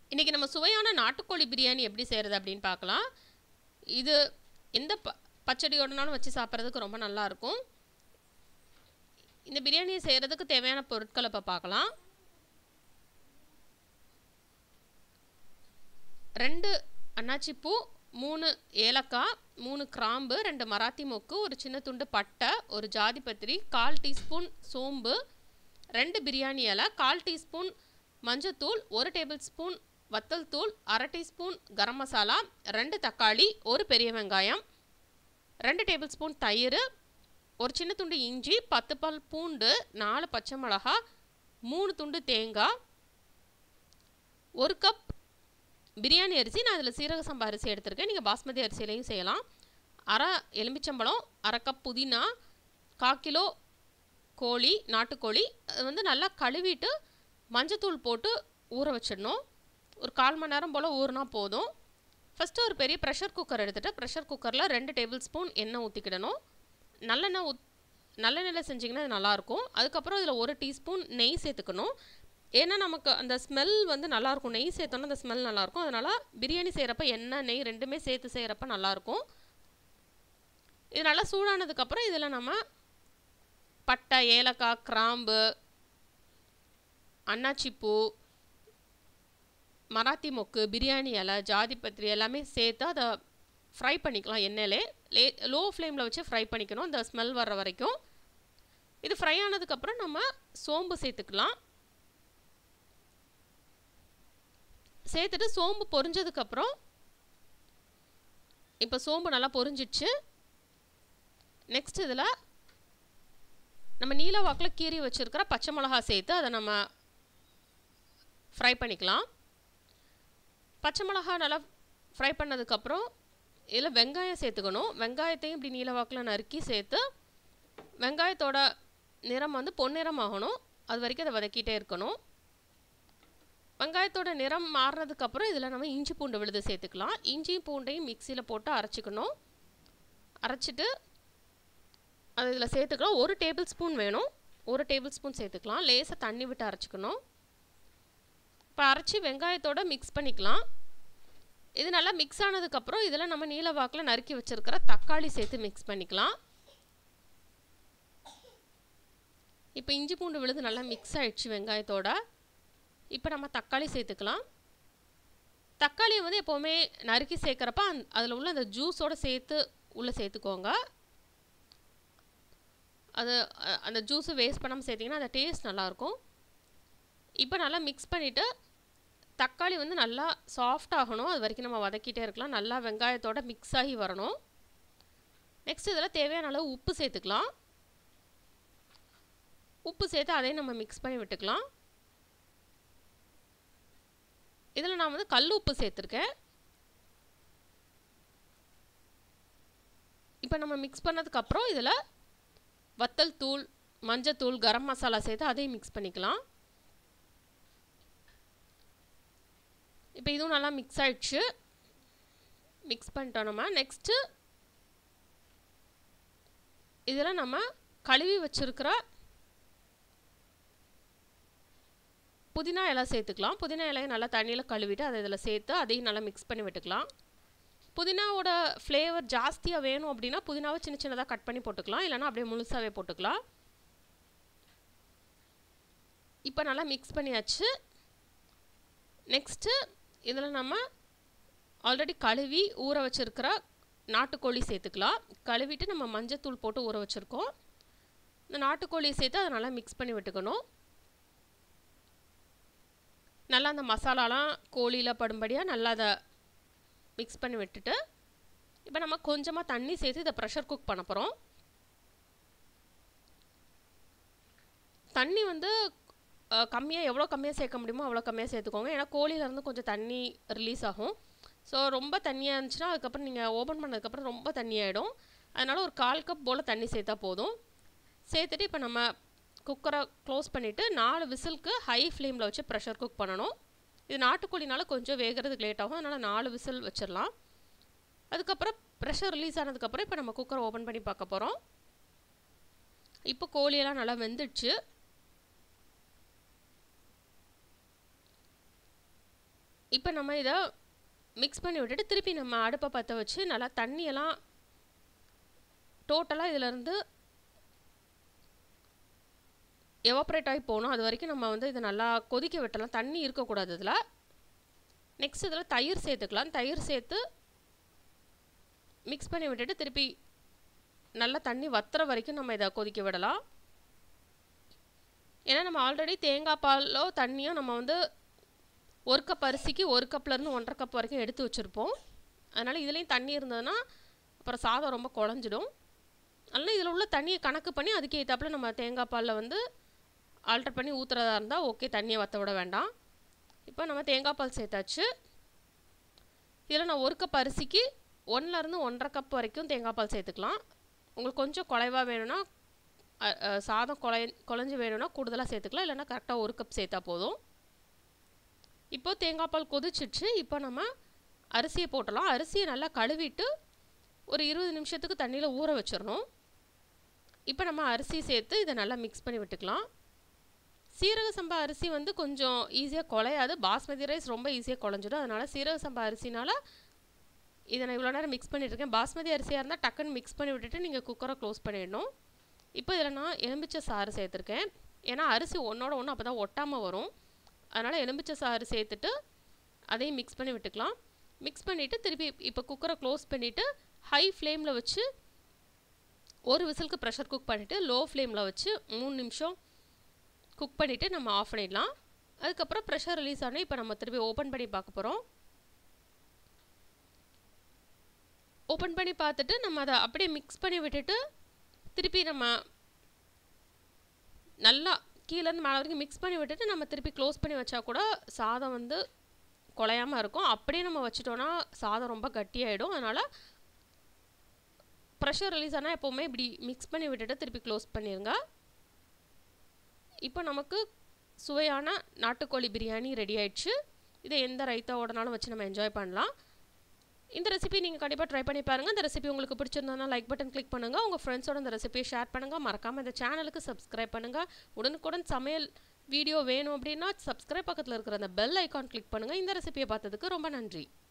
இன்றைக்கி நம்ம சுவையான நாட்டுக்கோழி பிரியாணி எப்படி செய்கிறது அப்படின்னு பார்க்கலாம் இது எந்த ப பச்சடியோடனாலும் வச்சு சாப்பிட்றதுக்கு ரொம்ப நல்லாயிருக்கும் இந்த பிரியாணியை செய்கிறதுக்கு தேவையான பொருட்களை இப்போ பார்க்கலாம் ரெண்டு அன்னாச்சி பூ மூணு ஏலக்காய் மூணு கிராம்பு ரெண்டு மராத்தி மொக்கு ஒரு சின்ன துண்டு பட்டை ஒரு ஜாதி பத்திரி கால் டீஸ்பூன் சோம்பு ரெண்டு பிரியாணி இலை கால் டீஸ்பூன் மஞ்சத்தூள் ஒரு டேபிள் ஸ்பூன் வத்தல் தூள் அரை டீஸ்பூன் கரம் மசாலா ரெண்டு தக்காளி ஒரு பெரிய வெங்காயம் ரெண்டு டேபிள் ஸ்பூன் தயிர் ஒரு சின்ன துண்டு இஞ்சி பத்து பல் பூண்டு நாலு பச்சை மிளகா மூணு துண்டு தேங்காய் ஒரு கப் பிரியாணி அரிசி நான் அதில் சீரக சம்பா அரிசி எடுத்திருக்கேன் நீங்கள் பாஸ்மதி அரிசியிலையும் செய்யலாம் அரை எலுமிச்சம்பழம் அரை கப் புதினா கால் கிலோ கோழி நாட்டுக்கோழி அது வந்து நல்லா கழுவிட்டு மஞ்சத்தூள் போட்டு ஊற வச்சிடணும் ஒரு கால் மணி நேரம் போல் ஊறினா போதும் ஃபஸ்ட்டு ஒரு பெரிய ப்ரெஷர் குக்கர் எடுத்துகிட்டு ப்ரெஷர் குக்கரில் ரெண்டு டேபிள் ஸ்பூன் எண்ணெய் ஊற்றிக்கிடணும் நல்லெண்ணெய் ஊத் நல்லெண்ணெயில் செஞ்சிங்கன்னா அது நல்லாயிருக்கும் அதுக்கப்புறம் இதில் ஒரு டீஸ்பூன் நெய் சேர்த்துக்கணும் ஏன்னா நமக்கு அந்த ஸ்மெல் வந்து நல்லாயிருக்கும் நெய் சேர்த்தோன்னா அந்த ஸ்மெல் நல்லாயிருக்கும் அதனால் பிரியாணி செய்கிறப்ப எண்ணெய் நெய் ரெண்டுமே சேர்த்து செய்கிறப்ப நல்லாயிருக்கும் இது நல்லா சூடானதுக்கப்புறம் இதில் நம்ம பட்டை ஏலக்காய் கிராம்பு அன்னாச்சிப்பூ மராத்தி மொக்கு பிரியாணி இலை ஜாதிபத்திரி எல்லாமே சேர்த்து அதை ஃப்ரை பண்ணிக்கலாம் எண்ணெயிலே லே லோ ஃப்ளேமில் வச்சு ஃப்ரை பண்ணிக்கணும் இந்த ஸ்மெல் வர்ற வரைக்கும் இது ஃப்ரை ஆனதுக்கப்புறம் நம்ம சோம்பு சேர்த்துக்கலாம் சேர்த்துட்டு சோம்பு பொரிஞ்சதுக்கப்புறம் இப்போ சோம்பு நல்லா பொரிஞ்சிடுச்சு நெக்ஸ்ட் இதில் நம்ம நீல வாக்கில் கீறி வச்சுருக்கிற பச்சை மிளகா சேர்த்து அதை நம்ம ஃப்ரை பண்ணிக்கலாம் பச்சை மிளகா நல்லா ஃப்ரை பண்ணதுக்கப்புறம் இதில் வெங்காயம் சேர்த்துக்கணும் வெங்காயத்தையும் இப்படி நீல வாக்கில் நறுக்கி சேர்த்து வெங்காயத்தோட நிறம் வந்து பொன்னிறம் ஆகணும் அது வரைக்கும் அதை வதக்கிட்டே இருக்கணும் வெங்காயத்தோட நிறம் மாறினதுக்கப்புறம் இதில் நம்ம இஞ்சி பூண்டு விழுது சேர்த்துக்கலாம் இஞ்சி பூண்டையும் மிக்சியில் போட்டு அரைச்சிக்கணும் அரைச்சிட்டு அது இதில் சேர்த்துக்கலாம் ஒரு டேபிள் ஸ்பூன் வேணும் ஒரு டேபிள் ஸ்பூன் சேர்த்துக்கலாம் லேசாக தண்ணி விட்டு அரைச்சிக்கணும் இப்போ அரைச்சி வெங்காயத்தோட மிக்ஸ் பண்ணிக்கலாம் இது நல்லா மிக்ஸ் ஆனதுக்கப்புறம் இதில் நம்ம நீல வாக்கில் நறுக்கி வச்சுருக்கிற தக்காளி சேர்த்து மிக்ஸ் பண்ணிக்கலாம் இப்போ இஞ்சி பூண்டு விழுது நல்லா மிக்ஸ் ஆகிடுச்சு வெங்காயத்தோட இப்போ நம்ம தக்காளி சேர்த்துக்கலாம் தக்காளியை வந்து எப்போவுமே நறுக்கி சேர்க்குறப்ப அந் அதில் உள்ள அந்த ஜூஸோடு சேர்த்து உள்ளே சேர்த்துக்கோங்க அது அந்த ஜூஸை வேஸ்ட் பண்ணாமல் சேர்த்திங்கன்னா அந்த டேஸ்ட் நல்லாயிருக்கும் இப்போ நல்லா மிக்ஸ் பண்ணிவிட்டு தக்காளி வந்து நல்லா சாஃப்ட் ஆகணும் அது வரைக்கும் நம்ம வதக்கிட்டே இருக்கலாம் நல்லா வெங்காயத்தோட மிக்ஸ் ஆகி வரணும் நெக்ஸ்ட் இதில் தேவையான அளவு உப்பு சேர்த்துக்கலாம் உப்பு சேர்த்து அதையும் நம்ம மிக்ஸ் பண்ணி விட்டுக்கலாம் இதில் நான் வந்து கல் உப்பு சேர்த்துருக்கேன் இப்போ நம்ம மிக்ஸ் பண்ணதுக்கப்புறம் இதில் வத்தல் தூள் மஞ்சத்தூள் கரம் மசாலா சேர்த்து அதையும் மிக்ஸ் பண்ணிக்கலாம் இப்போ இதுவும் நல்லா மிக்ஸ் ஆகிடுச்சு மிக்ஸ் பண்ணிட்டோம் நம்ம நெக்ஸ்ட்டு இதில் நம்ம கழுவி வச்சுருக்கிற புதினா இலை சேர்த்துக்கலாம் புதினா இலையை நல்லா தண்ணியில் கழுவிட்டு அதை இதில் சேர்த்து அதையும் நல்லா மிக்ஸ் பண்ணி விட்டுக்கலாம் புதினாவோட ஃப்ளேவர் ஜாஸ்தியாக வேணும் அப்படின்னா புதினாவை சின்ன சின்னதாக கட் பண்ணி போட்டுக்கலாம் இல்லைனா அப்படியே முழுசாகவே போட்டுக்கலாம் இப்போ நல்லா மிக்ஸ் பண்ணியாச்சு நெக்ஸ்ட்டு இதில் நம்ம ஆல்ரெடி கழுவி ஊற வச்சுருக்கிற நாட்டுக்கோழி சேர்த்துக்கலாம் கழுவிட்டு நம்ம மஞ்சத்தூள் போட்டு ஊற வச்சுருக்கோம் இந்த நாட்டுக்கோழியை சேர்த்து அதை நல்லா மிக்ஸ் பண்ணி விட்டுக்கணும் நல்லா அந்த மசாலாலாம் கோழியில் படும்படியாக நல்லா அதை மிக்ஸ் பண்ணி விட்டுட்டு இப்போ நம்ம கொஞ்சமாக தண்ணி சேர்த்து இதை ப்ரெஷர் குக் பண்ண போகிறோம் தண்ணி வந்து கம்மியாக எவ்வளோ கம்மியாக சேர்க்க முடியுமோ அவ்வளோ கம்மியாக சேர்த்துக்கோங்க ஏன்னா கோழியிலேருந்து கொஞ்சம் தண்ணி ரிலீஸ் ஆகும் ஸோ ரொம்ப தண்ணியாக இருந்துச்சுன்னா அதுக்கப்புறம் நீங்கள் ஓப்பன் பண்ணதுக்கப்புறம் ரொம்ப தண்ணி ஆகிடும் அதனால் ஒரு கால் கப் போல் தண்ணி சேர்த்தா போதும் சேர்த்துட்டு இப்போ நம்ம குக்கரை க்ளோஸ் பண்ணிவிட்டு நாலு விசிலுக்கு ஹை ஃப்ளேமில் வச்சு ப்ரெஷர் குக் பண்ணணும் இது நாட்டுக்கோழினால கொஞ்சம் வேகிறதுக்கு லேட் ஆகும் அதனால் நாலு விசில் வச்சிடலாம் அதுக்கப்புறம் ப்ரெஷர் ரிலீஸ் ஆனதுக்கப்புறம் இப்போ நம்ம குக்கரை ஓப்பன் பண்ணி பார்க்க போகிறோம் இப்போ கோழியெல்லாம் நல்லா வெந்துடுச்சு இப்போ நம்ம இதை மிக்ஸ் பண்ணி விட்டுட்டு திருப்பி நம்ம அடுப்பை பற்ற வச்சு நல்லா தண்ணியெல்லாம் டோட்டலாக இதிலேருந்து எவாப்ரேட் ஆகி போகணும் அது வரைக்கும் நம்ம வந்து இதை நல்லா கொதிக்க விட்டலாம் தண்ணி இருக்கக்கூடாது இதில் நெக்ஸ்ட் இதில் தயிர் சேர்த்துக்கலாம் தயிர் சேர்த்து மிக்ஸ் பண்ணி விட்டுட்டு திருப்பி நல்லா தண்ணி வத்துற வரைக்கும் நம்ம இதை கொதிக்க விடலாம் ஏன்னா நம்ம ஆல்ரெடி தேங்காய் பாலோ தண்ணியோ நம்ம வந்து ஒரு கப் அரிசிக்கு ஒரு கப்லேருந்து ஒன்றரை கப் வரைக்கும் எடுத்து வச்சுருப்போம் அதனால் இதுலேயும் தண்ணி இருந்ததுன்னா அப்புறம் சாதம் ரொம்ப குழஞ்சிடும் அதனால் இதில் உள்ள தண்ணியை கணக்கு பண்ணி அதுக்கு ஏற்றாப்புல நம்ம தேங்காய் பாலில் வந்து ஆல்டர் பண்ணி ஊற்றுறதா இருந்தால் ஓகே தண்ணியை வற்ற விட வேண்டாம் இப்போ நம்ம தேங்காய் பால் சேர்த்தாச்சு இதில் நான் ஒரு கப் அரிசிக்கு ஒன்றுலேருந்து ஒன்றரை கப் வரைக்கும் தேங்காய் பால் சேர்த்துக்கலாம் உங்களுக்கு கொஞ்சம் குறைவாக வேணும்னா சாதம் குழை குழஞ்சி வேணும்னா கூடுதலாக சேர்த்துக்கலாம் இல்லைன்னா கரெக்டாக ஒரு கப் சேர்த்தா போதும் இப்போது தேங்காய் பால் கொதிச்சிடுச்சு இப்போ நம்ம அரிசியை போட்டலாம் அரிசியை நல்லா கழுவிட்டு ஒரு இருபது நிமிஷத்துக்கு தண்ணியில் ஊற வச்சிடணும் இப்போ நம்ம அரிசி சேர்த்து இதை நல்லா மிக்ஸ் பண்ணி விட்டுக்கலாம் சீரக சம்பா அரிசி வந்து கொஞ்சம் ஈஸியாக குலையாது பாஸ்மதி ரைஸ் ரொம்ப ஈஸியாக குழஞ்சிடும் அதனால் சீரக சம்பா அரிசினால் இதை நான் இவ்வளோ நேரம் மிக்ஸ் பண்ணிட்டுருக்கேன் பாஸ்மதி அரிசியாக இருந்தால் டக்குன்னு மிக்ஸ் பண்ணி விட்டுட்டு நீங்கள் குக்கரை க்ளோஸ் பண்ணிடணும் இப்போ இதில் நான் எலும்பிச்சை சாறு சேர்த்துருக்கேன் ஏன்னா அரிசி ஒன்றோட ஒன்று அப்போ தான் ஒட்டாமல் வரும் அதனால் எலும்பிச்சை சாறு சேர்த்துட்டு அதையும் மிக்ஸ் பண்ணி விட்டுக்கலாம் மிக்ஸ் பண்ணிவிட்டு திருப்பி இப்போ குக்கரை க்ளோஸ் பண்ணிவிட்டு ஹை ஃப்ளேமில் வச்சு ஒரு விசிலுக்கு ப்ரெஷர் குக் பண்ணிவிட்டு லோ ஃப்ளேமில் வச்சு மூணு நிமிஷம் குக் பண்ணிவிட்டு நம்ம ஆஃப் பண்ணிடலாம் அதுக்கப்புறம் ப்ரெஷர் ரிலீஸ் ஆனால் இப்போ நம்ம திருப்பி ஓப்பன் பண்ணி பார்க்க போகிறோம் ஓப்பன் பண்ணி பார்த்துட்டு நம்ம அதை அப்படியே மிக்ஸ் பண்ணி விட்டுட்டு திருப்பி நம்ம நல்லா கீழேருந்து மேலே வரைக்கும் மிக்ஸ் பண்ணி விட்டுட்டு நம்ம திருப்பி க்ளோஸ் பண்ணி வச்சா கூட சாதம் வந்து குலையாமல் இருக்கும் அப்படியே நம்ம வச்சிட்டோன்னா சாதம் ரொம்ப கட்டியாயிடும் அதனால் ப்ரெஷர் ரிலீஸ் ஆனால் எப்போவுமே இப்படி மிக்ஸ் பண்ணி விட்டுட்டு திருப்பி க்ளோஸ் பண்ணிடுங்க இப்போ நமக்கு சுவையான நாட்டுக்கோழி பிரியாணி ரெடி ஆயிடுச்சு இதை எந்த ரைத்தாவோடனாலும் வச்சு நம்ம என்ஜாய் பண்ணலாம் இந்த ரெசிபி நீங்கள் கண்டிப்பாக ட்ரை பண்ணி பாருங்கள் இந்த ரெசிபி உங்களுக்கு பிடிச்சிருந்ததுனா லைக் பட்டன் கிளிக் பண்ணுங்கள் உங்கள் ஃப்ரெண்ட்ஸோட இந்த ரெசிபியை ஷேர் பண்ணுங்கள் மறக்காமல் இந்த சேனலுக்கு சப்ஸ்கிரைப் பண்ணுங்கள் உடனுக்குடன் சமையல் வீடியோ வேணும் அப்படின்னா சப்ஸ்கிரைப் பக்கத்தில் இருக்கிற அந்த பெல் ஐக்கான் கிளிக் பண்ணுங்கள் இந்த ரெசிபியை பார்த்ததுக்கு ரொம்ப நன்றி